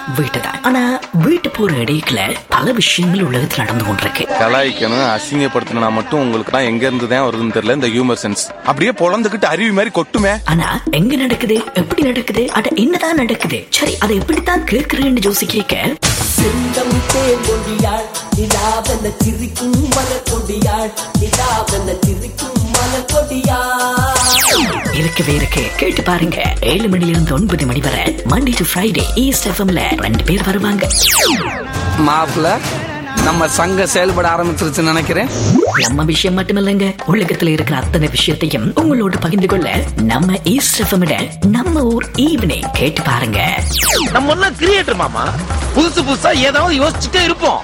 வீட்டு தான் ஆனா வீட்டு போற இடையில பல விஷயங்கள் உலகத்தில் நடந்து கொண்டிருக்கு கலாய்க்கணும் அசிங்கப்படுத்தணும்னா மட்டும் உங்களுக்கு தான் எங்க இருந்து தான் வருதுன்னு தெரியல இந்த ஹியூமர் சென்ஸ் அப்படியே பொழந்துகிட்டு அருவி மாதிரி கொட்டுமே ஆனா எங்க நடக்குது எப்படி நடக்குது அட என்னதான் நடக்குது சரி அதை எப்படித்தான் கேட்கிறேன்னு ஜோசி கேட்க செந்தம் தேங்கொடியாள் நிலாவென சிரிக்கும் மலர்கொடியாள் நிலாவென சிரிக்கும் மலர்கொடியாள் இருக்கவே இருக்கு கேட்டு பாருங்க ஏழு மணில இருந்து ஒன்பது மணி வரை மண்டே டு ஃப்ரைடே ஈஸ்ட் எஃப்எம்ல ரெண்டு பேர் வருவாங்க மாப்பிள்ள நம்ம சங்கம் செயல்பட ஆரம்பிச்சிருச்சுன்னு நினைக்கிறேன் நம்ம விஷயம் மட்டுமில்லைங்க உலகத்துல இருக்கிற அத்தனை விஷயத்தையும் உங்களோட பகிர்ந்து கொள்ள நம்ம ஈஸ்ட் எஃப்எம் நம்ம ஊர் ஈவினிங் கேட்டு பாருங்க நம்ம எல்லாம் கிரியேட்டர் மாமா புதுசு புதுசா ஏதாவது யோசிச்சுட்டே இருப்போம்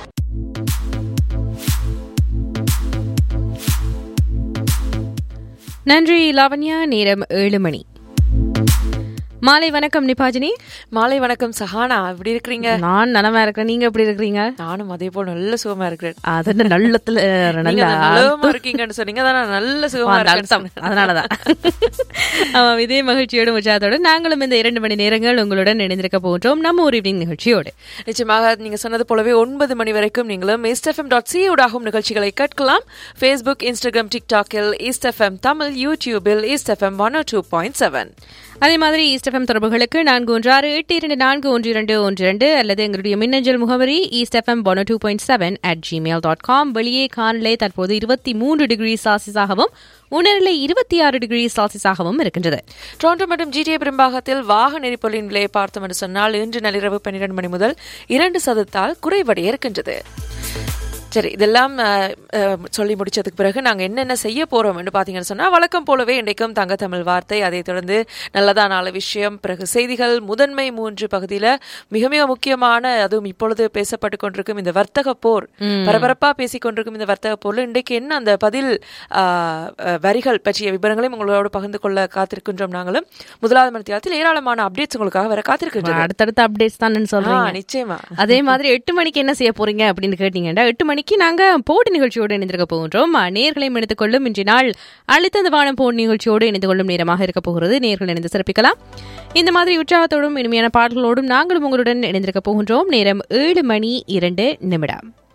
நன்றி லாவண்யா நேரம் ஏழு மணி மாலை வணக்கம் நிபாஜினி மாலை வணக்கம் சஹானா எப்படி இருக்கிறீங்க நான் நலமா இருக்கிறேன் நீங்க எப்படி இருக்கிறீங்க நானும் அதே போல் நல்ல சுகமா இருக்கிறேன் அது என்ன நல்லத்துல நீங்க நல்ல நல்லமா இருக்கீங்கன்னு சொன்னீங்க அதான் நான் நல்ல சுகமா அந்த இருக்கேன்னு அர்த்தம் அதனாலதான் ஆமாம் இதே மகிழ்ச்சியோடு உற்சாகத்தோடு நாங்களும் இந்த இரண்டு மணி நேரங்கள் உங்களுடன் இணைந்திருக்க போன்றோம் நம்ம ஒரு evening நிகழ்ச்சியோடு நிச்சயமாக நீங்க சொன்னது போலவே ஒன்பது மணி வரைக்கும் நீங்களும் ஈஸ்ட் எஃப்எம் டாட் சி ஊடாகும் நிகழ்ச்சிகளை கேட்கலாம் ஃபேஸ்புக் இன்ஸ்டாகிராம் டிக்டாக்கில் ஈஸ்ட் எஃப்எம் தமிழ் யூடியூபில் east FM one two point seven அதே மாதிரி ஈஸ்ட் எஃப்எம் தொடர்புகளுக்கு நான்கு ஒன்று ஆறு எட்டு இரண்டு நான்கு ஒன்று இரண்டு ஒன்று இரண்டு அல்லது எங்களுடைய மின்னஞ்சல் முகவரி east FM one two point seven at Gmail dot com வெளியே காணலே தற்போது இருபத்தி மூன்று டிகிரி செல்சியஸாகவும் உணர்நிலை இருபத்தி ஆறு டிகிரி செல்சியஸாகவும் இருக்கின்றது டொரண்டோ மற்றும் ஜிடிஏ பெரும்பாகத்தில் வாகன எரிபொருளின் விலையை பார்த்தோம் என்று சொன்னால் இன்று நள்ளிரவு பன்னிரண்டு மணி முதல் இரண்டு சதத்தால் குறைவடைய இருக்கின்றது சரி இதெல்லாம் அஹ், அஹ், சொல்லி முடிச்சதுக்கு பிறகு நாங்கள் என்னென்ன செய்ய போறோம் என்று பார்த்தீங்கன்னு சொன்னால் வழக்கம் போலவே இன்றைக்கும் தங்க தமிழ் வார்த்தை அதைத் தொடர்ந்து நல்லதா நாலு விஷயம் பிறகு செய்திகள் முதன்மை மூன்று பகுதியில் மிக மிக முக்கியமான அதுவும் இப்பொழுது பேசப்பட்டு கொண்டிருக்கும் இந்த வர்த்தக போர் பரபரப்பாக பேசிக் கொண்டிருக்கும் இந்த வர்த்தக போர்ல இன்றைக்கு என்ன அந்த பதில் ஆஹ், அஹ், வரிகள் பற்றிய விவரங்களையும் உங்களோடு பகிர்ந்து கொள்ள காத்திருக்கின்றோம் நாங்களும் முதலாவது மணித்தியாலத்தில் ஏராளமான அப்டேட்ஸ் உங்களுக்காக வர காத்திருக்கின்றோம் அடுத்தடுத்த அப்டேட்ஸ் தான் சொல்றீங்க நிச்சயமா அதே மாதிரி எட்டு மணிக்கு என்ன செய்ய போறீங்க அப்படின்னு கேட்டீங்கன்னா எட்டு மணிக்கு நாங்க போட்டி நிகழ்ச்சியோடு இணைந்திருக்க போகின்றோம் நேர்களையும் இணைத்துக் கொள்ளும் இன்றைய நாள் அழுத்தந்த வானம் போட்டி நிகழ்ச்சியோடு இணைந்து கொள்ளும் நேரமாக இருக்க போகிறது நேர்கள் இணைந்து சிறப்பிக்கலாம் இந்த மாதிரி உற்சாகத்தோடும் இனிமையான பாடல்களோடும் நாங்களும் உங்களுடன் இணைந்திருக்க போகின்றோம் நேரம் ஏழு மணி இரண்டு நிமிடம்